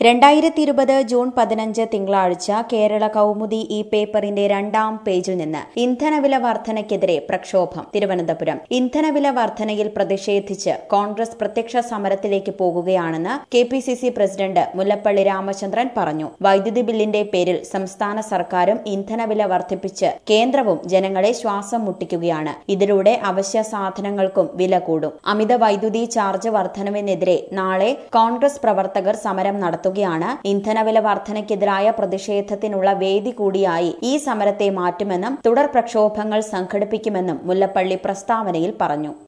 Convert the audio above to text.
രണ്ടായിരത്തി ഇരുപത് ജൂൺ പതിനഞ്ച് തിങ്കളാഴ്ച കേരള കൗമുദി ഈ പേപ്പറിന്റെ രണ്ടാം പേജിൽ നിന്ന് ഇന്ധനവില വർധനയ്ക്കെതിരെ പ്രക്ഷോഭം തിരുവനന്തപുരം ഇന്ധനവില വർധനയിൽ പ്രതിഷേധിച്ച് കോൺഗ്രസ് പ്രത്യക്ഷ സമരത്തിലേക്ക് പോകുകയാണെന്ന് K P C C president Mullappally Ramachandran പറഞ്ഞു വൈദ്യുതി ബില്ലിന്റെ പേരിൽ സംസ്ഥാന സർക്കാരും ഇന്ധനവില വർദ്ധിപ്പിച്ച് കേന്ദ്രവും ജനങ്ങളെ ശ്വാസം മുട്ടിക്കുകയാണ് ഇതിലൂടെ അവശ്യ സാധനങ്ങൾക്കും വില കൂടും അമിത വൈദ്യുതി ചാർജ് വർധനവിനെതിരെ നാളെ കോൺഗ്രസ് പ്രവർത്തകർ സമരം നടത്തുകയാണ് ഇന്ധനവില വർധനയ്ക്കെതിരായ പ്രതിഷേധത്തിനുള്ള വേദി കൂടിയായി ഈ സമരത്തെ മാറ്റുമെന്നും തുടർ പ്രക്ഷോഭങ്ങൾ സംഘടിപ്പിക്കുമെന്നും മുല്ലപ്പള്ളി പ്രസ്താവനയിൽ പറഞ്ഞു